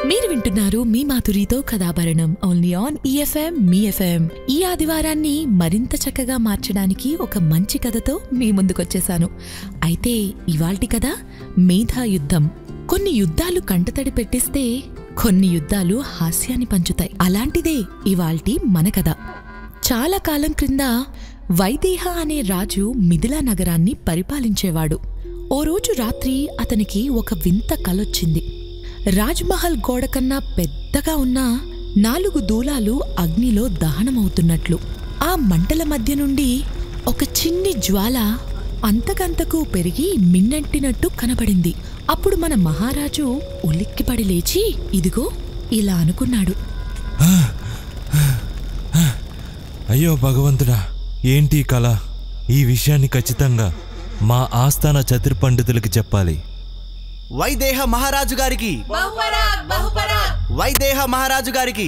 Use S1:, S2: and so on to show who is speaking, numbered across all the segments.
S1: మీరు వింటున్నారు మీ మాధురితో కథాభరణం ఓన్లీ ఆన్ ఈఎఫ్ఎం మీ ఎఫ్ఎం ఈ ఆదివారాన్ని మరింత చక్కగా మార్చడానికి ఒక మంచి కథతో మీ ముందుకొచ్చేశాను అయితే ఇవాల్టి కథ మేధా యుద్ధం కొన్ని యుద్ధాలు కంటతడి పెట్టిస్తే కొన్ని యుద్ధాలు హాస్యాన్ని పంచుతాయి అలాంటిదే ఇవాల్టి మన కథ చాలా కాలం క్రింద వైదేహ అనే రాజు మిథిలా నగరాన్ని పరిపాలించేవాడు ఓ రోజు రాత్రి అతనికి ఒక వింత కలొచ్చింది రాజ్మహల్ గోడ కన్నా పెద్దగా ఉన్న నాలుగు దూలాలు అగ్నిలో దహనమవుతున్నట్లు ఆ మంటల మధ్య నుండి ఒక చిన్ని జ్వాల అంతకంతకు పెరిగి మిన్నంటినట్టు కనబడింది అప్పుడు మన మహారాజు ఉలిక్కిపడి లేచి ఇదిగో ఇలా అనుకున్నాడు
S2: అయ్యో భగవంతుడా ఏంటి ఈ కళ ఈ విషయాన్ని ఖచ్చితంగా మా ఆస్థాన చతుర్ పండితులకి చెప్పాలి
S3: వైదేహ మహారాజు గారికి వైదేహ మహారాజు గారికి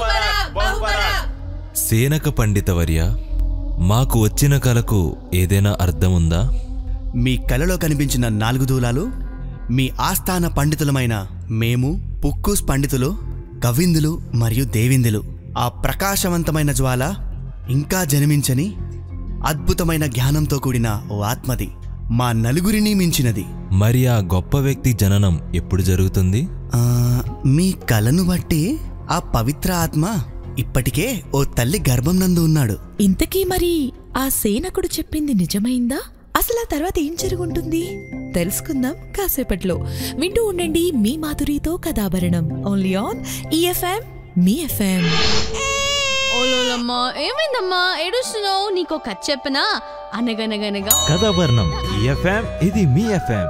S2: సేనక పండితవర్య మాకు వచ్చిన కళకు ఏదైనా అర్థం ఉందా
S3: మీ కలలో కనిపించిన నాలుగు దూలాలు మీ ఆస్థాన పండితులమైన మేము పుక్కూస్ పండితులు కవిందులు మరియు దేవిందులు ఆ ప్రకాశవంతమైన జ్వాల ఇంకా జన్మించని అద్భుతమైన జ్ఞానంతో కూడిన ఓ ఆత్మది మా నలుగురిని మించినది
S2: మరి ఆ గొప్ప వ్యక్తి జననం ఎప్పుడు జరుగుతుంది
S3: ఆ, మీ కలను బట్టి ఆ పవిత్ర ఆత్మ ఇప్పటికే ఓ తల్లి గర్భం నందు ఉన్నాడు
S1: ఇంతకీ మరి ఆ సేనకుడు చెప్పింది నిజమైందా అసలు ఆ తర్వాత ఏం జరుగుంటుంది తెలుసుకుందాం కాసేపట్లో వింటూ ఉండండి మీ మాధురితో కథాభరణం ఓన్లీ ఆన్ ఈఎఫ్ఎం మీ ఎఫ్ఎం
S4: ఓలోలమ్మా ఏమైందమ్మా ఏడుస్తున్నావు నీకో కథ చెప్పనా అనగనగనగా
S2: కథాభరణం ఎఫ్ఎం ఇది మీ ఎఫ్ఎం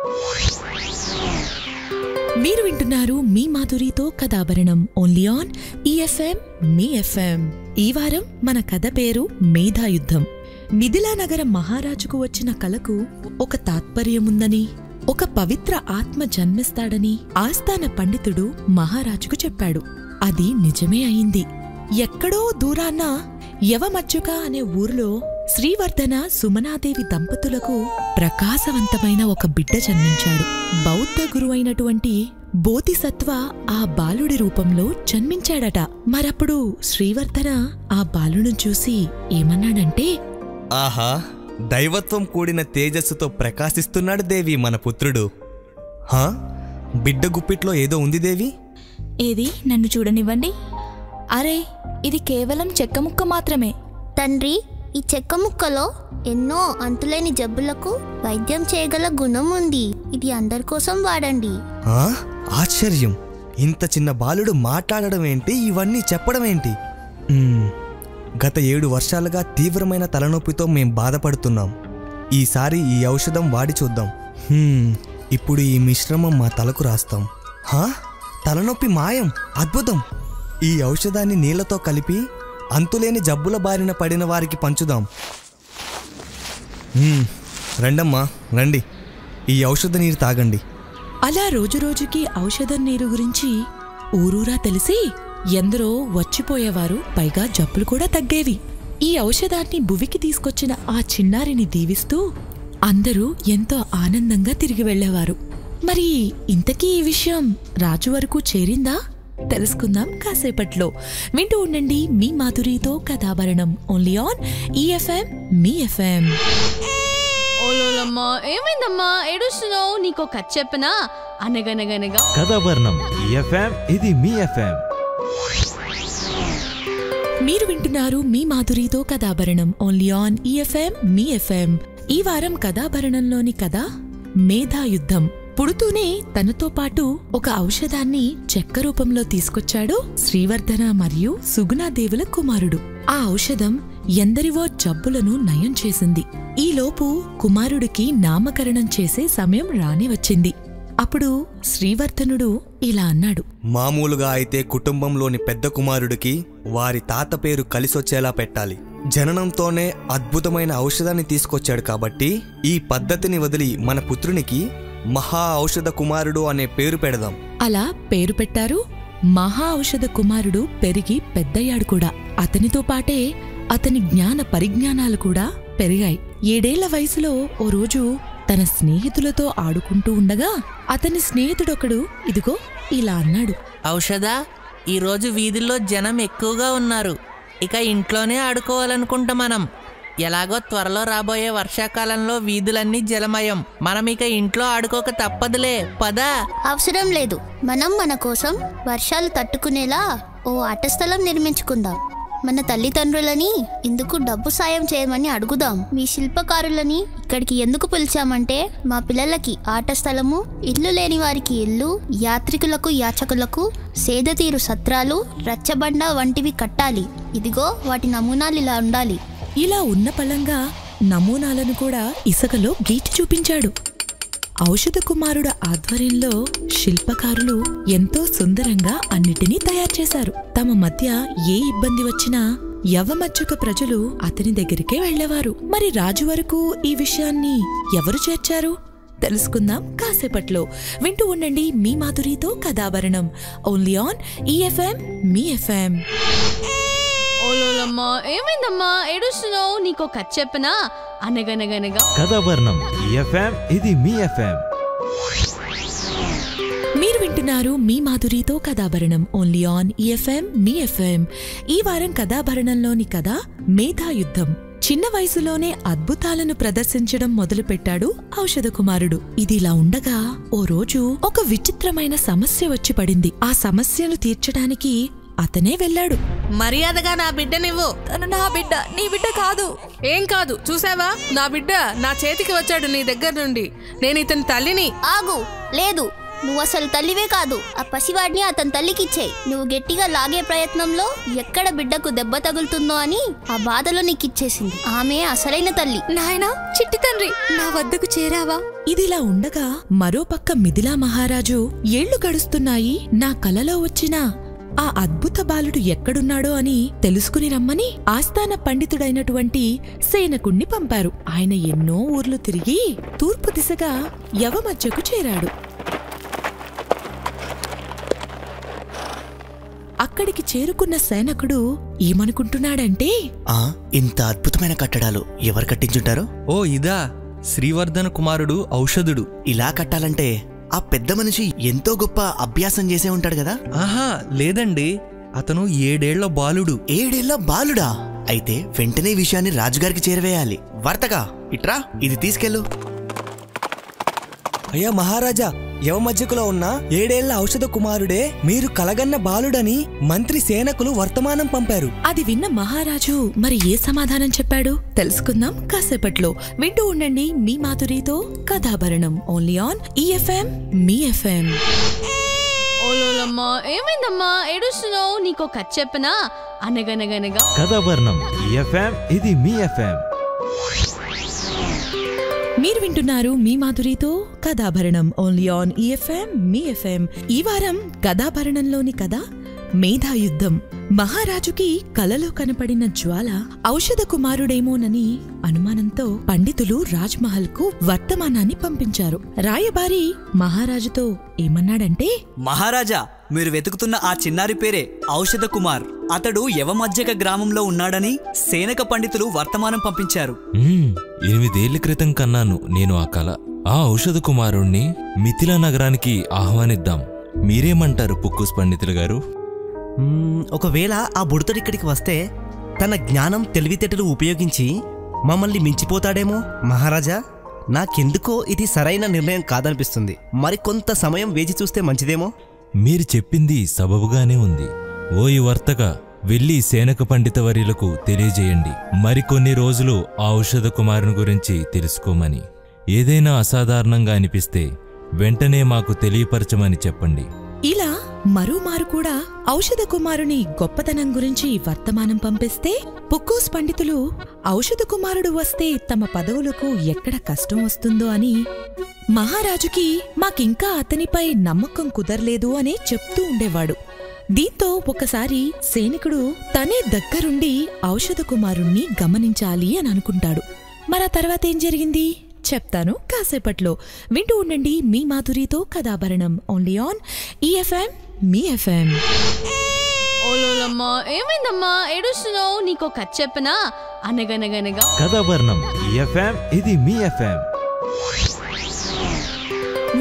S1: మీరు వింటున్నారు మీ మాధురితో కథాభరణం ఓన్లీ ఆన్ ఈఎఫ్ఎం మీ ఎఫ్ఎం ఈ వారం మన కథ పేరు మేధాయుద్ధం మిథిలా నగర మహారాజుకు వచ్చిన కలకు ఒక తాత్పర్యముందని ఒక పవిత్ర ఆత్మ జన్మిస్తాడని ఆస్థాన పండితుడు మహారాజుకు చెప్పాడు అది నిజమే అయింది ఎక్కడో దూరాన యవమజ్జుక అనే ఊరిలో శ్రీవర్ధన సుమనాదేవి దంపతులకు ప్రకాశవంతమైన ఒక బిడ్డ జన్మించాడు బౌద్ధ గురువైనటువంటి బోధిసత్వ ఆ బాలుడి రూపంలో జన్మించాడట మరప్పుడు శ్రీవర్ధన ఆ బాలును చూసి ఏమన్నాడంటే
S5: ఆహా దైవత్వం కూడిన తేజస్సుతో ప్రకాశిస్తున్నాడు దేవి మన పుత్రుడు హా బిడ్డ గుప్పిట్లో ఏదో ఉంది దేవి
S6: ఏది నన్ను చూడనివ్వండి అరే ఇది కేవలం చెక్క ముక్క మాత్రమే
S7: తండ్రి ఈ చెక్క ముక్కలో ఎన్నో అంతులేని జబ్బులకు వైద్యం చేయగల గుణం ఉంది ఇది అందరి కోసం వాడండి
S5: ఆ ఆశ్చర్యం ఇంత చిన్న బాలుడు మాట్లాడడం ఏంటి ఇవన్నీ చెప్పడం ఏంటి మ్మ్, గత ఏడు వర్షాలుగా తీవ్రమైన తలనొప్పితో మేం బాధపడుతున్నాం ఈసారి ఈ ఔషధం వాడి చూద్దాం హ్మ్, ఇప్పుడు ఈ మిశ్రమం మా తలకు రాస్తాం హా తలనొప్పి మాయం అద్భుతం ఈ ఔషధాన్ని నీళ్లతో కలిపి అంతులేని జబ్బుల బారిన పడిన వారికి పంచుదాం మ్మ్, రండమ్మా రండి ఈ ఔషధ నీరు తాగండి
S1: అలా రోజురోజుకి ఔషధం నీరు గురించి ఊరూరా తెలిసి ఎందరో వచ్చిపోయేవారు పైగా జబ్బులు కూడా తగ్గేవి ఈ ఔషధాన్ని భువికి తీసుకొచ్చిన ఆ చిన్నారిని దీవిస్తూ అందరూ ఎంతో ఆనందంగా తిరిగి వెళ్ళేవారు మరి ఇంతకీ ఈ విషయం రాజు వరకు చేరిందా తెలుసుకుందాం కాసేపట్లో వింటూ ఉండండి మీ మాధురితో కథాభరణం ఓన్లీ ఆన్ ఈఎఫ్ఎం మీ ఎఫ్ఎం
S4: ఓలోలమ్మా ఏమైందమ్మా ఏడుస్తున్నావు నీకో కథ చెప్పనా అనగనగనగా
S2: కథాభరణం ఎఫ్ఎం ఇది మీ ఎఫ్ఎం
S1: మీరు వింటున్నారు మీ మాధురితో కథాభరణం ఓన్లీ ఆన్ ఈఎఫ్ఎం మీ ఎఫ్ఎం ఈ వారం కథాభరణంలోని కథ మేధాయుద్ధం పుడుతూనే తనతో పాటు ఒక ఔషధాన్ని చెక్క రూపంలో తీసుకొచ్చాడు శ్రీవర్ధన మరియు సుగుణాదేవుల కుమారుడు ఆ ఔషధం ఎందరివో జబ్బులను నయం చేసింది ఈలోపు కుమారుడికి నామకరణం చేసే సమయం రాని వచ్చింది అప్పుడు శ్రీవర్ధనుడు ఇలా అన్నాడు
S5: మామూలుగా అయితే కుటుంబంలోని పెద్ద కుమారుడికి వారి తాత పేరు కలిసొచ్చేలా పెట్టాలి జననంతోనే అద్భుతమైన ఔషధాన్ని తీసుకొచ్చాడు కాబట్టి ఈ పద్ధతిని వదిలి మన పుత్రునికి మహా ఔషధ కుమారుడు అనే పేరు పెడదాం
S1: అలా పేరు పెట్టారు మహా ఔషధ కుమారుడు పెరిగి పెద్దయ్యాడు కూడా అతనితో పాటే అతని జ్ఞాన పరిజ్ఞానాలు కూడా పెరిగాయి ఏడేళ్ల వయసులో ఓ రోజు తన స్నేహితులతో ఆడుకుంటూ ఉండగా అతని స్నేహితుడొకడు ఇదిగో ఇలా అన్నాడు
S8: ఔషధ ఈరోజు వీధుల్లో జనం ఎక్కువగా ఉన్నారు ఇక ఇంట్లోనే ఆడుకోవాలనుకుంటా మనం ఎలాగో త్వరలో రాబోయే వర్షాకాలంలో వీధులన్నీ జలమయం మనం ఇక ఇంట్లో ఆడుకోక తప్పదులే పదా
S7: అవసరం లేదు మనం మన కోసం వర్షాలు తట్టుకునేలా ఓ ఆట స్థలం నిర్మించుకుందాం మన తల్లిదండ్రులని ఇందుకు డబ్బు సాయం చేయమని అడుగుదాం మీ శిల్పకారులని ఇక్కడికి ఎందుకు పిలిచామంటే మా పిల్లలకి ఆట స్థలము ఇల్లు లేని వారికి ఇల్లు యాత్రికులకు యాచకులకు సేదతీరు సత్రాలు రచ్చబండ వంటివి కట్టాలి ఇదిగో వాటి నమూనాలు ఇలా ఉండాలి
S1: ఇలా ఉన్న పళంగా నమూనాలను కూడా ఇసుకలో గీచి చూపించాడు ఔషధ కుమారుడు ఆధ్వర్యంలో శిల్పకారులు ఎంతో సుందరంగా అన్నిటినీ తయారు చేశారు తమ మధ్య ఏ ఇబ్బంది వచ్చినా యవమచ్చుక ప్రజలు అతని దగ్గరికే వెళ్ళేవారు మరి రాజు వరకు ఈ విషయాన్ని ఎవరు చేర్చారు తెలుసుకుందాం కాసేపట్లో వింటూ ఉండండి మీ మాధురితో కథాభరణం ఓన్లీ ఆన్ ఈఎఫ్ఎం మీ ఎఫ్ఎం
S4: ఓలోలమ్మా ఏమైందమ్మా ఏడుస్తున్నావు నీకో కథ చెప్పనా అనగనగనగా
S2: కథాభరణం ఈ ఎఫ్ఎం ఇది మీ ఎఫ్ఎం
S1: మీరు వింటున్నారు మీ మాధురితో కథాభరణం ఓన్లీ ఆన్ ఈఎఫ్ఎం మీ ఎఫ్ఎం ఈ వారం కథాభరణంలోని కథ మేధాయుద్ధం చిన్న వయసులోనే అద్భుతాలను ప్రదర్శించడం మొదలుపెట్టాడు ఔషధ కుమారుడు ఇదిలా ఉండగా ఓ రోజు ఒక విచిత్రమైన సమస్య వచ్చి పడింది ఆ సమస్యను తీర్చడానికి అతనే వెళ్ళాడు
S8: మర్యాదగా నా బిడ్డనివ్వు
S6: తను నా బిడ్డ నీ బిడ్డ కాదు
S9: ఏం కాదు చూసావా నా బిడ్డ నా చేతికి వచ్చాడు నీ దగ్గర నుండి నేను ఇతని తల్లిని
S7: ఆగు లేదు నువ్వు అసలు తల్లివే కాదు ఆ పసివాడిని అతని తల్లికిచ్చేయి నువ్వు గట్టిగా లాగే ప్రయత్నంలో ఎక్కడ బిడ్డకు దెబ్బ తగులుతుందో అని ఆ బాధలో నీకిచ్చేసింది ఆమె అసలైన తల్లి
S6: నాయనా చిట్టి తండ్రి నా వద్దకు చేరావా
S1: ఇదిలా ఉండగా మరోపక్క మిథిలా మహారాజు ఏళ్లు గడుస్తున్నాయి నా కలలో వచ్చిన ఆ అద్భుత బాలుడు ఎక్కడున్నాడో అని తెలుసుకుని రమ్మని ఆస్థాన పండితుడైనటువంటి సేనకుణ్ణి పంపారు ఆయన ఎన్నో ఊర్లు తిరిగి తూర్పు దిశగా యవమధ్యకు చేరాడు అక్కడికి చేరుకున్న సేనకుడు ఏమనుకుంటున్నాడంటే
S3: ఆ ఇంత అద్భుతమైన కట్టడాలు ఎవరు కట్టించుంటారో
S5: ఓ ఇదా శ్రీవర్ధన కుమారుడు ఔషధుడు
S3: ఇలా కట్టాలంటే ఆ పెద్ద మనిషి ఎంతో గొప్ప అభ్యాసం చేసే ఉంటాడు కదా
S5: ఆహా లేదండి అతను ఏడేళ్ల బాలుడు
S3: ఏడేళ్ల బాలుడా అయితే వెంటనే ఈ విషయాన్ని రాజుగారికి చేరవేయాలి వర్తగా ఇట్రా ఇది తీసుకెళ్ళు
S5: అయ్యా మహారాజా యవమధ్యకులో ఉన్న ఏడేళ్ల ఔషధ కుమారుడే మీరు కలగన్న బాలుడని మంత్రి సేనకులు వర్తమానం పంపారు
S1: అది విన్న మహారాజు మరి ఏ సమాధానం చెప్పాడు తెలుసుకుందాం కాసేపట్లో వింటూ ఉండండి మీ మాధురితో కథాభరణం ఓన్లీ ఆన్ ఈఎఫ్ఎం మీ ఎఫ్ఎం
S4: ఓలోలమ్మా ఏమైందమ్మా ఏడుస్తున్నావు నీకో కథ చెప్పనా అనగనగనగా
S2: కథాభరణం ఈ ఎఫ్ఎం ఇది మీ ఎఫ్ఎం
S1: మీరు వింటున్నారు మీ మాధురితో కథాభరణం ఓన్లీ ఆన్ ఈఎఫ్ఎం మీ ఎఫ్ఎం ఈ వారం కథాభరణంలోని కథ మేధాయుద్ధం మహారాజుకి కలలో కనపడిన జ్వాల ఔషధ కుమారుడేమోనని అనుమానంతో పండితులు రాజ్మహల్ కు వర్తమానాన్ని పంపించారు రాయబారి మహారాజుతో ఏమన్నాడంటే
S10: మహారాజా మీరు వెతుకుతున్న ఆ చిన్నారి పేరే ఔషధ కుమార్ అతడు యవమధ్యక గ్రామంలో ఉన్నాడని సేనక పండితులు వర్తమానం పంపించారు
S2: మ్మ్, ఎనిమిదేళ్ల క్రితం కన్నాను నేను ఆ కళ ఆ ఔషధ కుమారుణ్ణి మిథిలా నగరానికి ఆహ్వానిద్దాం మీరేమంటారు పుక్కుస్ పండితులు గారు
S11: మ్మ్, ఒకవేళ ఆ బుడతడు ఇక్కడికి వస్తే తన జ్ఞానం తెలివితేటలు ఉపయోగించి మమ్మల్ని మించిపోతాడేమో మహారాజా నాకెందుకో ఇది సరైన నిర్ణయం కాదనిపిస్తుంది మరికొంత సమయం వేచి చూస్తే మంచిదేమో
S2: మీరు చెప్పింది సబబుగానే ఉంది ఓ ఈ వర్తక వెళ్ళి సేనక పండితవర్యులకు తెలియజేయండి మరికొన్ని రోజులు ఆ ఔషధ కుమారుని గురించి తెలుసుకోమని ఏదైనా అసాధారణంగా అనిపిస్తే వెంటనే మాకు తెలియపరచమని చెప్పండి
S1: ఇలా మరోమారు కూడా ఔషధ కుమారుని గొప్పతనం గురించి వర్తమానం పంపిస్తే పుక్కూస్ పండితులు ఔషధ కుమారుడు వస్తే తమ పదవులకు ఎక్కడ కష్టం వస్తుందో అని మహారాజుకి మాకింకా అతనిపై నమ్మకం కుదరలేదు అనే చెప్తూ ఉండేవాడు దీంతో ఒకసారి సైనికుడు తనే దగ్గరుండి ఔషధ కుమారుణ్ణి గమనించాలి అని అనుకుంటాడు మరా తర్వాత ఏం జరిగింది చెప్తాను కాసేపట్లో వింటూ ఉండండి మీ మాధురితో కథాభరణం ఓన్లీ ఆన్ ఈఎఫ్ఎం మీ ఎఫ్ఎం
S4: ఓలోలమ్మా ఏమైందమ్మా ఏడుస్తున్నావు నీకో కథ చెప్పనా అనగనగనగా
S2: కథాభరణం ఈ ఎఫ్ఎం ఇది మీ ఎఫ్ఎం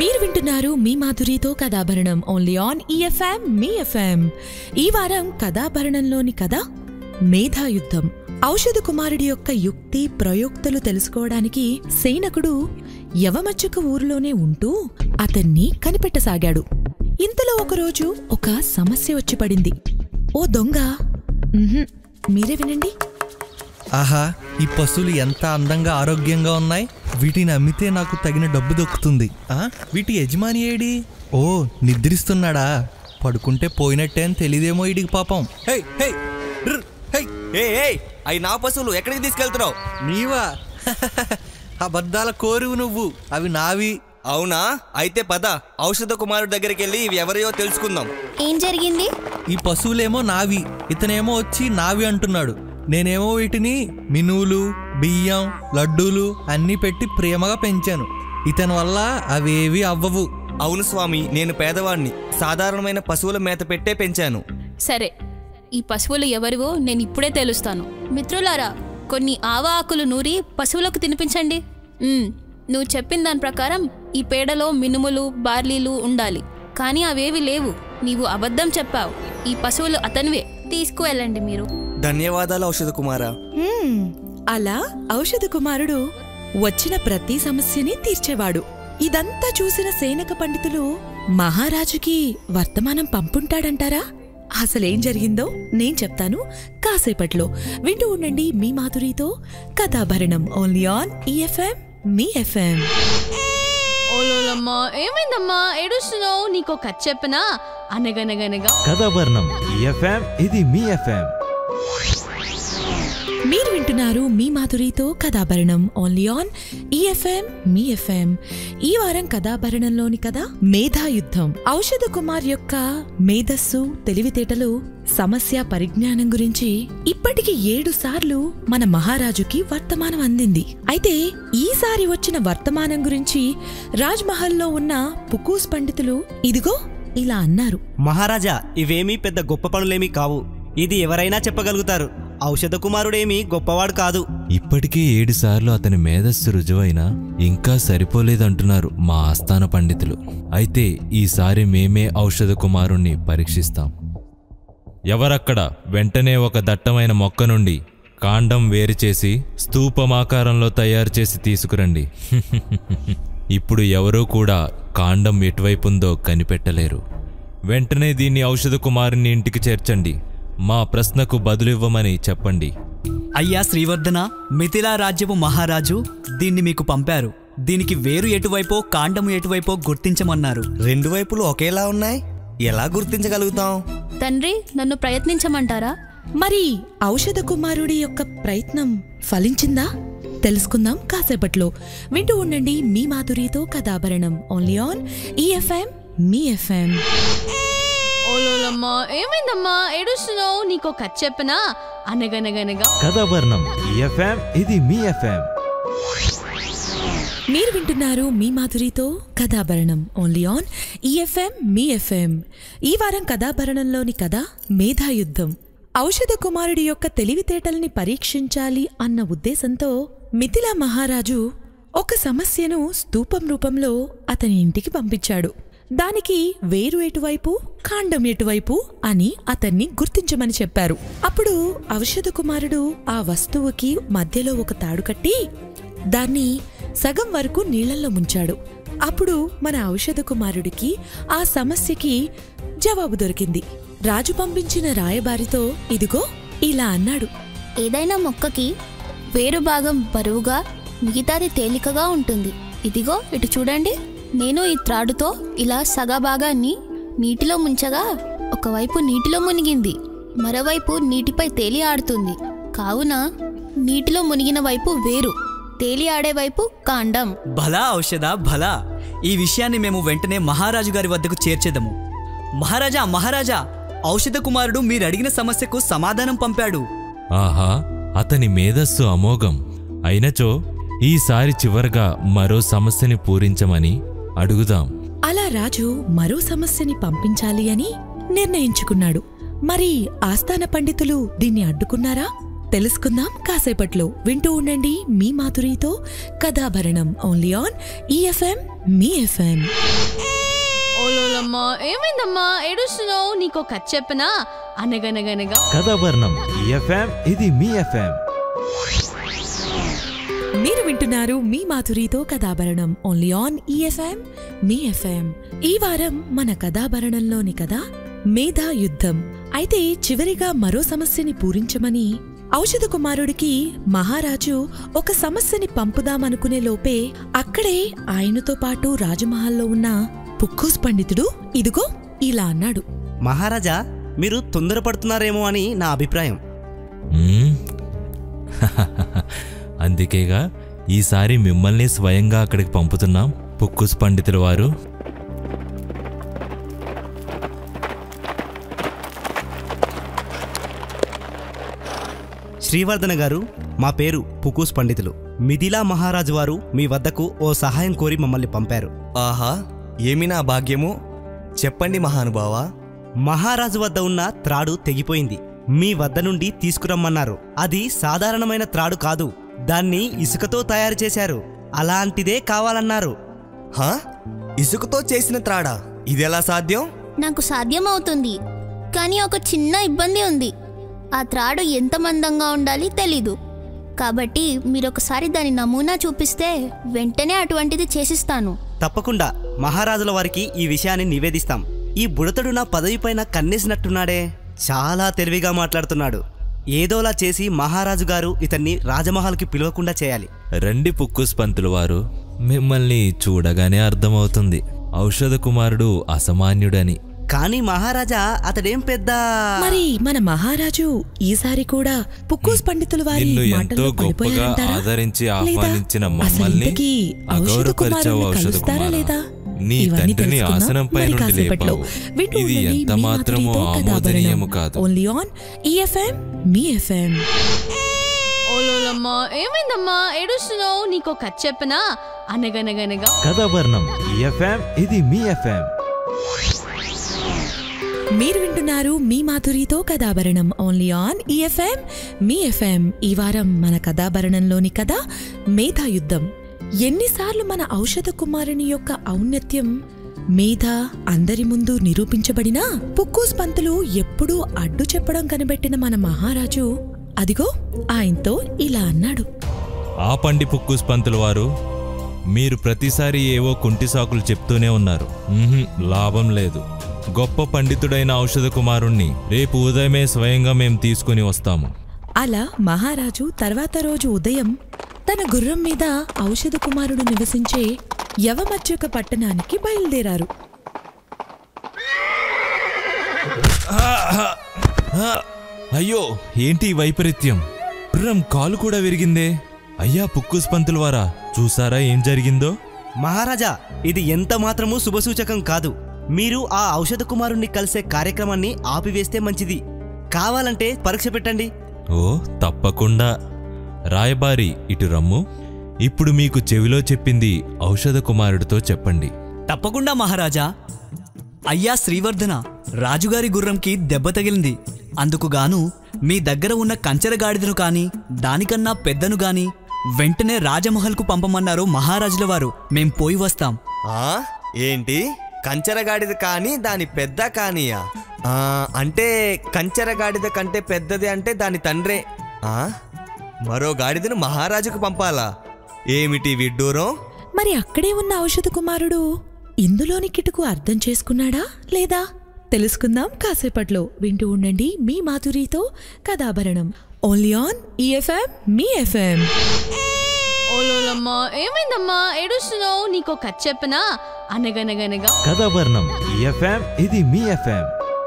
S1: మీరు వింటున్నారు మీ మాధురితో కథాభరణం ఓన్లీ ఆన్ ఈఎఫ్ఎం మీ ఎఫ్ఎం ఈ వారం కథాభరణంలోని కథ మేధాయుద్ధం ఔషధ కుమారుడి యొక్క యుక్తి ప్రయోక్తలు తెలుసుకోవడానికి సైనకుడు యవమచ్చక ఊరిలోనే ఉంటూ అతన్ని కనిపెట్టసాగాడు ఇంతలో ఒకరోజు ఒక సమస్య వచ్చి పడింది ఓ దొంగ ఉహుం, మీరే వినండి
S12: ఆహా ఈ పశువులు ఎంత అందంగా ఆరోగ్యంగా ఉన్నాయి వీటిని అమ్మితే నాకు తగిన డబ్బు దొక్కుతుంది ఆ వీటి యజమాని ఏడి ఓ నిద్రిస్తున్నాడా పడుకుంటే పోయినట్టే అని తెలియదేమో ఇడికి పాపం
S5: హే హే ర్ర్, హే ఏ ఏ అవి నా పశువులు ఎక్కడికి తీసుకెళ్తున్నావు
S12: నీవా అబద్ధాల కోరువు నువ్వు అవి నావి
S5: అవునా అయితే పద ఔషధ కుమారుడి దగ్గరికి వెళ్ళి ఇవి ఎవరియో తెలుసుకుందాం
S7: ఏం జరిగింది
S12: ఈ పశువులేమో నావి ఇతనేమో వచ్చి నావి అంటున్నాడు నేనేమో వీటిని మినువులు బియ్యం లడ్డూలు అన్నీ పెట్టి ప్రేమగా పెంచాను ఇతని వల్ల అవేవి అవ్వవు
S5: అవును స్వామి నేను పేదవాణ్ణి సాధారణమైన పశువుల మేత పెట్టే పెంచాను
S4: సరే ఈ పశువులు ఎవరివో నేను ఇప్పుడే తెలుస్తాను మిత్రులారా కొన్ని ఆవ ఆకులు నూరి పశువులకు తినిపించండి ఉమ్, నువ్వు చెప్పిన దాని ప్రకారం ఈ పేడలో మినుములు బార్లీలు ఉండాలి కానీ అవేవి లేవు నీవు అబద్ధం చెప్పావు ఈ పశువులు అతనివే తీసుకువెళ్ళండి మీరు
S5: ధన్యవాదాలు ఔషధ కుమారా
S1: హ్మ్, అలా ఔషధ కుమారుడు వచ్చిన ప్రతి సమస్యని తీర్చేవాడు ఇదంతా చూసిన సేనక పండితులు మహారాజుకి వర్తమానం పంపుంటాడంటారా అసలేం జరిగిందో నేను చెప్తాను కాసేపట్లో వింటూ ఉండండి మీ మాధురితో కథాభరణం ఓన్లీ ఆన్ ఈఎఫ్ఎం మీ ఎఫ్ఎం
S4: ఓలోలమ్మా ఏమైందమ్మా ఏడుస్తున్నావు నీకో కథ చెప్పనా అనగనగనగా
S2: కథాభరణం ఈ ఎఫ్ఎం ఇది మీ ఎఫ్ఎం
S1: మీరు వింటున్నారు మీ మాధురితో కథాభరణం ఓన్లీ ఆన్ ఈఎఫ్ఎం మీ ఎఫ్ఎం ఈ వారం కథాభరణంలోని కథ మేధాయుద్ధం ఔషధ కుమార్ యొక్క మేధస్సు తెలివితేటలు సమస్య పరిజ్ఞానం గురించి ఇప్పటికి ఏడు సార్లు మన మహారాజుకి వర్తమానం అందింది అయితే ఈసారి వచ్చిన వర్తమానం గురించి రాజ్మహల్లో ఉన్న పుకూస్ పండితులు ఇదిగో ఇలా అన్నారు
S11: మహారాజా ఇవేమీ పెద్ద గొప్ప పనులేమీ కావు ఇది ఎవరైనా చెప్పగలుగుతారు ఔషధ కుమారుడేమీ గొప్పవాడు కాదు
S2: ఇప్పటికీ ఏడుసార్లు అతని మేధస్సు రుజువైనా ఇంకా సరిపోలేదంటున్నారు మా ఆస్థాన పండితులు అయితే ఈసారి మేమే ఔషధ కుమారుణ్ణి పరీక్షిస్తాం ఎవరక్కడ వెంటనే ఒక దట్టమైన మొక్క నుండి కాండం వేరు చేసి స్తూపమాకారంలో తయారు చేసి తీసుకురండి ఇప్పుడు ఎవరూ కూడా కాండం ఎటువైపుందో కనిపెట్టలేరు వెంటనే దీన్ని ఔషధ కుమారుని ఇంటికి చేర్చండి మా ప్రశ్నకు బదులివ్వమని చెప్పండి
S10: అయ్యా శ్రీవర్ధన మిథిలా రాజ్యపు మహారాజు దీన్ని మీకు పంపారు దీనికి వేరు ఎటువైపో కాండము ఎటువైపో గుర్తించమన్నారు
S5: రెండు వైపులు ఒకేలా ఉన్నాయి ఎలా గుర్తించగలుగుతాం
S4: తండ్రి నన్ను ప్రయత్నించమంటారా
S1: మరి ఔషధ కుమారుడి యొక్క ప్రయత్నం ఫలించిందా తెలుసుకుందాం కాసేపట్లో వింటూ ఉండండి మీ మాధురితో కథాభరణం ఓన్లీ ఆన్ ఈఎఫ్ఎం మీ ఎఫ్ఎం
S4: ఓలోలమ్మా ఏమైందమ్మా ఏడుస్తున్నావు నీకో కథ చెప్పనా అనగనగనగా
S2: కథాభరణం ఈ ఎఫ్ఎం ఇది మీ ఎఫ్ఎం
S1: మీరు వింటున్నారు మీ మాధురితో కథాభరణం ఓన్లీ ఆన్ ఈఎఫ్ఎం మీ ఎఫ్ఎం ఈ వారం కథాభరణంలోని కథ మేధాయుద్ధం ఔషధ కుమారుడి యొక్క తెలివితేటల్ని పరీక్షించాలి అన్న ఉద్దేశంతో మిథిలా మహారాజు ఒక సమస్యను స్తూపం రూపంలో అతని ఇంటికి పంపించాడు దానికి వేరు ఎటువైపు కాండం ఎటువైపు అని అతన్ని గుర్తించమని చెప్పారు అప్పుడు ఔషధ కుమారుడు ఆ వస్తువుకి మధ్యలో ఒక తాడు కట్టి దాన్ని సగం వరకు నీళ్లలో ముంచాడు అప్పుడు మన ఔషధ కుమారుడికి ఆ సమస్యకి జవాబు దొరికింది రాజు పంపించిన రాయబారితో ఇదిగో ఇలా అన్నాడు
S7: ఏదైనా మొక్కకి వేరు భాగం బరువుగా మిగతాది తేలికగా ఉంటుంది ఇదిగో ఇటు చూడండి నేను ఈ త్రాడుతో ఇలా సగా భాగాన్ని నీటిలో ముంచగా ఒకవైపు నీటిలో మునిగింది మరోవైపు నీటిపై తేలి ఆడుతుంది కావున నీటిలో మునిగిన వైపు వేరు తేలి ఆడే వైపు కాండం
S10: భలా ఔషధ భలా ఈ విషయాన్ని మేము వెంటనే మహారాజు గారి వద్దకు చేర్చేదము మహారాజా మహారాజా ఔషధ కుమారుడు మీరు అడిగిన సమస్యకు సమాధానం పంపాడు
S2: ఆహా అతని మేధస్సు అమోఘం అయినచో ఈసారి చివరగా మరో సమస్యని పూరించమని అడుగుదాం
S1: అలా రాజు మరో సమస్యని పంపించాలి అని నిర్ణయించుకున్నాడు మరి ఆస్థాన పండితులు దీన్ని అడ్డుకున్నారా తెలుసుకుందాం కాసేపట్లో వింటూ ఉండండి మీ మాధురితో కథాభరణం ఓన్లీ ఆన్ ఈఎఫ్ఎం మీ ఎఫ్ఎం
S4: ఓలోలమ్మా ఏమైందమ్మా ఏడుస్తున్నావు నీకో కథ చెప్పనా అనగనగనగా
S2: కథాభరణం ఎఫ్ఎం ఇది మీ ఎఫ్ఎం
S1: మీరు వింటున్నారు మీ మాధురితో కథాభరణం ఓన్లీ ఆన్ ఈఎఫ్ఎం మీ ఎఫ్ఎం ఈ వారం మన కథాభరణంలోని కథ మేధా యుద్ధం అయితే చివరిగా మరో సమస్యని పూరించమని ఔషధ కుమారుడికి మహారాజు ఒక సమస్యని పంపుదామనుకునే లోపే అక్కడే ఆయనతో పాటు రాజమహల్లో ఉన్న పుక్కూస్ పండితుడు ఇదిగో ఇలా అన్నాడు
S11: మహారాజా మీరు తొందరపడుతున్నారేమో అని నా అభిప్రాయం
S2: మ్మ్. అందుకేగా ఈసారి మిమ్మల్ని స్వయంగా అక్కడికి పంపుతున్నాం పుక్కుస్ పండితుల వారు
S11: శ్రీవర్ధన గారు మా పేరు పుకూస్ పండితులు మిథిలా మహారాజు వారు మీ వద్దకు ఓ సహాయం కోరి మమ్మల్ని పంపారు
S5: ఆహా ఏమి నా భాగ్యము చెప్పండి మహానుభావా
S11: మహారాజు వద్ద ఉన్న త్రాడు తెగిపోయింది మీ వద్ద నుండి తీసుకురమ్మన్నారు అది సాధారణమైన త్రాడు కాదు దాన్ని ఇసుకతో తయారు చేశారు అలాంటిదే కావాలన్నారు
S5: హా ఇసుకతో చేసిన త్రాడా ఇదెలా సాధ్యం
S7: నాకు సాధ్యమవుతుంది కానీ ఒక చిన్న ఇబ్బంది ఉంది ఆ త్రాడు ఎంత మందంగా ఉండాలి తెలీదు కాబట్టి మీరొకసారి దాని నమూనా చూపిస్తే వెంటనే అటువంటిది చేసిస్తాను
S11: తప్పకుండా మహారాజుల వారికి ఈ విషయాన్ని నివేదిస్తాం ఈ బుడతడు నా పదవి పైన కన్నేసినట్టున్నాడే చాలా తెలివిగా మాట్లాడుతున్నాడు ఏదోలా చేసి మహారాజు గారు ఇతన్ని రాజమహల్కి పిలవకుండా చేయాలి
S2: రండి పుక్కుస్ పంతులు వారు మిమ్మల్ని చూడగానే అర్థమవుతుంది ఔషధ కుమారుడు అసామాన్యుడని
S11: కానీ మహారాజా అతడేం పెద్ద
S1: మరి మన మహారాజు ఈసారి కూడా పుక్కూస్ పండితుల వారి
S2: నిన్ను ఎంతో
S1: మాటల్లో
S2: గొప్పగా
S1: పడిపోయారంటారా?
S2: ఆదరించి
S1: లేదా
S2: ఆహ్వానించిన
S1: అసలు
S2: మమ్మల్ని
S1: ఇంతకీ ఔషధ
S2: అగౌరవపరిచావు
S1: కుమారుణ్ణి
S2: ఔషధ
S1: కలుస్తారా
S2: కుమారా
S1: లేదా
S2: నీ
S1: ఇవన్నీ
S2: తండ్రిని
S1: తెలుసుకుందాం
S2: ఆసనంపై
S1: మరి
S2: నుండి
S1: కాసేపట్లో.
S2: లేపావు
S1: వింటూ
S2: ఇది
S1: ఉండండి
S2: ఎంత
S1: మీ
S2: మాత్రమూ
S1: మాధురితో
S2: ఆమోదనీయము
S1: కథాభరణం.
S2: కాదు
S1: ఓన్లీ ఆన్ ఈఎఫ్ఎం మీ ఎఫ్ఎం
S4: ఓలోలమ్మా ఏమైందమ్మా ఏడుస్తున్నావు నీకో కథ చెప్పనా అనగనగనగా
S2: కథాభరణం ఎఫ్ఎం ఇది మీ ఎఫ్ఎం
S1: మీరు వింటున్నారు మీ మాధురితో కథాభరణం ఓన్లీ ఆన్ ఈఎఫ్ఎం మీ ఎఫ్ఎం ఈ వారం మన కథాభరణంలోని కథ మేధాయుద్ధం ఎన్నిసార్లు మన ఔషధ కుమారుని యొక్క ఔన్నత్యం మేధ అందరి ముందు నిరూపించబడినా పుక్కూస్ పంతులు ఎప్పుడూ అడ్డు చెప్పడం కనిపెట్టిన మన మహారాజు అదిగో ఆయనతో ఇలా అన్నాడు
S2: ఆపండి పుక్కుస్ పంతులు వారు మీరు ప్రతిసారి ఏవో కుంటి సాకులు చెప్తూనే ఉన్నారు ఉహుం, లాభం లేదు గొప్ప పండితుడైన ఔషధ కుమారుణ్ణి రేపు ఉదయమే స్వయంగా మేం తీసుకుని వస్తాము
S1: అలా మహారాజు తర్వాత రోజు ఉదయం తన గుర్రం మీద ఔషధ కుమారుడు నివసించే యవమచ్చుక పట్టణానికి బయలుదేరారు
S2: ఆ, అయ్యో ఏంటి ఈ వైపరీత్యం గుర్రం కాలు కూడా విరిగిందే అయ్యా పుక్కుస్ పంతులు వారా చూసారా ఏం జరిగిందో
S11: మహారాజా ఇది ఎంత మాత్రమూ శుభసూచకం కాదు మీరు ఆ ఔషధ కుమారుణ్ణి కలిసే కార్యక్రమాన్ని ఆపివేస్తే మంచిది కావాలంటే పరీక్ష పెట్టండి
S2: ఓ తప్పకుండా రాయబారి ఇటు రమ్ము ఇప్పుడు మీకు చెవిలో చెప్పింది ఔషధ కుమారుడితో చెప్పండి
S10: తప్పకుండా మహారాజా అయ్యా శ్రీవర్ధన రాజుగారి గుర్రంకి దెబ్బ తగిలింది అందుకు గాను మీ దగ్గర ఉన్న కంచెర గాడిదను కాని దానికన్నా పెద్దను గాని వెంటనే రాజమహల్కు పంపమన్నారు మహారాజుల వారు మేం పోయి వస్తాం
S5: ఆ ఏంటి కంచెరగాడిద కానీ దాని పెద్ద కానీయా ఆ, అంటే కంచెరగాడిద కంటే పెద్దది అంటే దాని తండ్రే ఆ మరో గాడిదను మహారాజుకు పంపాలా ఏమిటి విడ్డూరం
S1: మరి అక్కడే ఉన్న ఔషధ కుమారుడు ఇందులోని కిటుకు అర్థం చేసుకున్నాడా లేదా తెలుసుకుందాం కాసేపట్లో వింటూ ఉండండి మీ మాధురితో కథాభరణం ఓన్లీ ఆన్ ఈఎఫ్ఎం మీ ఎఫ్ఎం
S4: ఓలోలమ్మా ఏమైందమ్మా ఏడుస్తున్నావు నీకో కథ చెప్పనా అనగనగనగా
S2: కథాభరణం ఎఫ్ఎం ఇది మీ ఎఫ్ఎం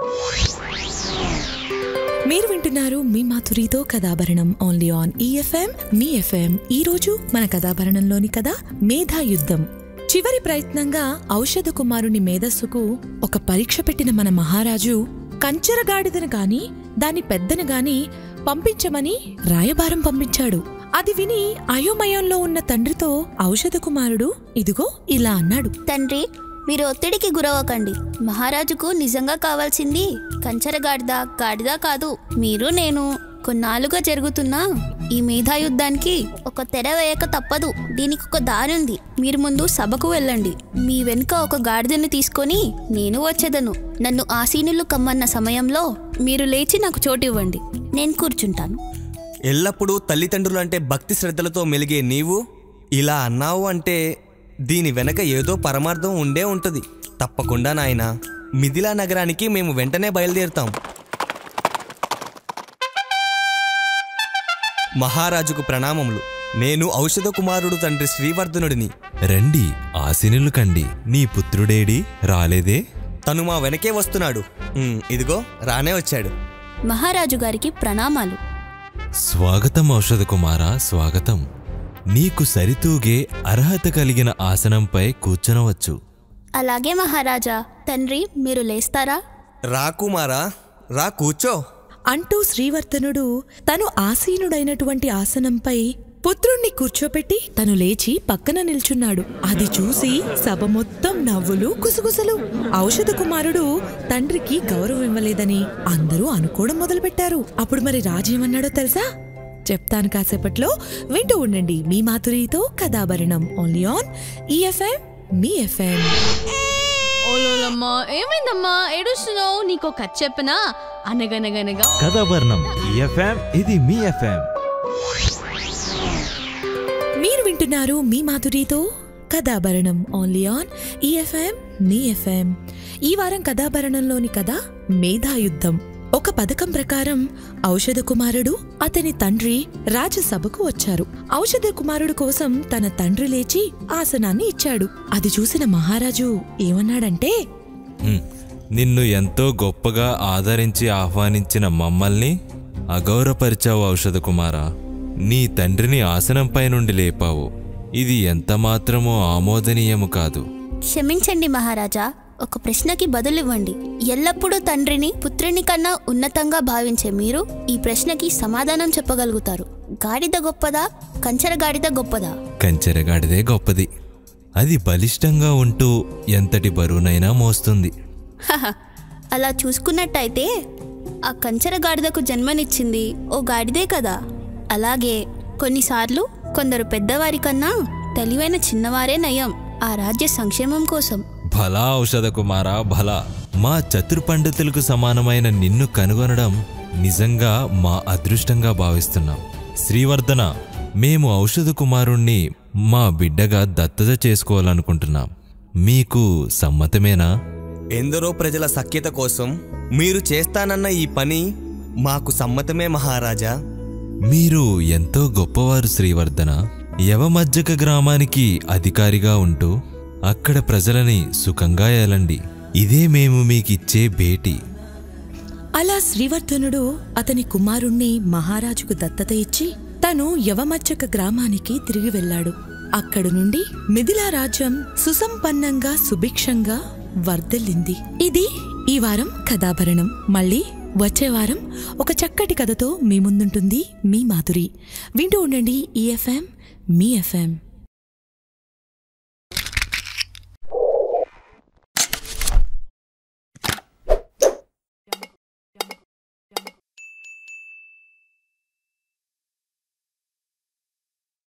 S1: మీరు వింటున్నారు మీ మాధురితో కథాభరణం ఓన్లీ ఆన్ ఈఎఫ్ఎం మీ ఎఫ్ఎం ఈ రోజు మన కథాభరణంలోని కథ మేధాయుద్ధం చివరి ప్రయత్నంగా ఔషధ కుమారుని మేధస్సుకు ఒక పరీక్ష పెట్టిన మన మహారాజు కంచెరగాడిదను గాని దాని పెద్దను గాని పంపించమని రాయబారం పంపించాడు అది విని అయోమయంలో ఉన్న తండ్రితో ఔషధ కుమారుడు ఇదిగో ఇలా అన్నాడు
S7: తండ్రి మీరు ఒత్తిడికి గురవ్వకండి మహారాజుకు నిజంగా కావాల్సింది కంచర గాడిద గాడిద కాదు మీరు నేను కొన్నాళ్ళుగా జరుగుతున్న ఈ మేధాయుద్ధానికి ఒక తెర వేయక తప్పదు దీనికి ఒక దారి ఉంది మీరు ముందు సభకు వెళ్ళండి మీ వెనుక ఒక గాడిదను తీసుకొని నేను వచ్చేదను నన్ను ఆసీనులు కమ్మన్న సమయంలో మీరు లేచి నాకు చోటు ఇవ్వండి నేను కూర్చుంటాను
S5: ఎల్లప్పుడూ తల్లిదండ్రులు అంటే భక్తి శ్రద్ధలతో మెలిగే నీవు ఇలా అన్నావు అంటే దీని వెనక ఏదో పరమార్థం ఉండే ఉంటుంది తప్పకుండా నాయన మిథిలా నగరానికి మేము వెంటనే బయలుదేరుతాం మహారాజుకు ప్రణామములు నేను ఔషధ కుమారుడు తండ్రి శ్రీవర్ధనుడిని
S2: రండి ఆశీనులు కండి నీ పుత్రుడేడి రాలేదే
S5: తను మా వెనకే వస్తున్నాడు ఉమ్, ఇదిగో రానే వచ్చాడు
S7: మహారాజు గారికి ప్రణామాలు
S2: స్వాగతం ఔషధ కుమారా స్వాగతం నీకు సరితూగే అర్హత కలిగిన ఆసనంపై కూర్చొనవచ్చు
S7: అలాగే మహారాజా తండ్రి మీరు లేస్తారా
S5: రా కుమారా రా కూర్చో
S1: అంటూ శ్రీవర్ధనుడు తను ఆసీనుడైనటువంటి ఆసనంపై పుత్రుణ్ణి కూర్చోపెట్టి తను లేచి పక్కన నిల్చున్నాడు అది చూసి సభ మొత్తం నవ్వులు కుసుగుసలు ఔషధ కుమారుడు తండ్రికి గౌరవం ఇవ్వలేదని అందరూ అనుకోవడం మొదలుపెట్టారు అప్పుడు మరి రాజు ఏమన్నాడో తెలుసా చెప్తాను కాసేపట్లో వింటూ ఉండండి మీ మాధురితో కథాభరణం ఓన్లీ ఆన్ ఈఎఫ్ఎం మీ ఎఫ్ఎం
S13: ఓలోలమ్మా ఏమైందమ్మా ఏడుస్తున్నావు నీకో కథ చెప్పనా అనగనగనగా
S2: కథాభరణం ఎఫ్ఎం ఇది మీ ఎఫ్ఎం
S1: మీరు వింటున్నారు మీ మాధురితో కథాభరణం ఓన్లీ ఆన్ ఈఎఫ్ఎం మీ ఎఫ్ఎం ఈ వారం కథాభరణంలోని కథ మేధాయుద్ధం ఒక పథకం ప్రకారం ఔషధ కుమారుడు అతని తండ్రి రాజసభకు వచ్చారు ఔషధ కుమారుడు కోసం తన తండ్రి లేచి ఆసనాన్ని ఇచ్చాడు అది చూసిన మహారాజు ఏమన్నాడంటే
S2: హ్మ్. నిన్ను ఎంతో గొప్పగా ఆదరించి ఆహ్వానించిన మమ్మల్ని అగౌరవపరిచావు ఔషధ కుమారా నీ తండ్రిని ఆసనంపై నుండి లేపావు ఇది ఎంత మాత్రమో ఆమోదనీయము కాదు
S7: క్షమించండి మహారాజా ఒక ప్రశ్నకి బదులివ్వండి ఎల్లప్పుడూ తండ్రిని పుత్రుని కన్నా ఉన్నతంగా భావించే మీరు ఈ ప్రశ్నకి సమాధానం చెప్పగలుగుతారు గాడిద గొప్పదా కంచర గాడిద గొప్పదా
S2: కంచెరగాడిదే గొప్పది అది బలిష్టంగా ఉంటూ ఎంతటి బరువునైనా మోస్తుంది
S7: హహ, అలా చూసుకున్నట్టయితే ఆ కంచర గాడిదకు జన్మనిచ్చింది ఓ గాడిదే కదా అలాగే కొన్నిసార్లు కొందరు పెద్దవారి కన్నా తెలివైన చిన్నవారే నయం ఆ రాజ్య సంక్షేమం కోసం
S2: భలా ఔషధ కుమారా భలా మా చతుర్ పండితులకు సమానమైన నిన్ను కనుగొనడం నిజంగా మా అదృష్టంగా భావిస్తున్నాం శ్రీవర్ధన మేము ఔషధ కుమారుణ్ణి మా బిడ్డగా దత్తత చేసుకోవాలనుకుంటున్నాం మీకు సమ్మతమేనా
S5: ఎందరో ప్రజల సఖ్యత కోసం మీరు చేస్తానన్న ఈ పని మాకు సమ్మతమే మహారాజా
S2: మీరు ఎంతో గొప్పవారు శ్రీవర్ధన యవమజ్జక గ్రామానికి అధికారిగా ఉంటూ అక్కడ ప్రజలని సుఖంగా ఏలండి ఇదే మేము మీకిచ్చే భేటీ
S1: అలా శ్రీవర్ధనుడు అతని కుమారుణ్ణి మహారాజుకు దత్తత ఇచ్చి తను యవమచ్చక గ్రామానికి తిరిగి వెళ్ళాడు అక్కడి నుండి మిథిలా రాజ్యం సుసంపన్నంగా సుభిక్షంగా వర్ధిల్లింది ఇది ఈ వారం కథాభరణం మళ్ళీ వచ్చే వారం ఒక చక్కటి కథతో మీ ముందుంటుంది మీ మాధురి వింటూ ఉండండి ఈ ఎఫ్ఎం మీ ఎఫ్ఎం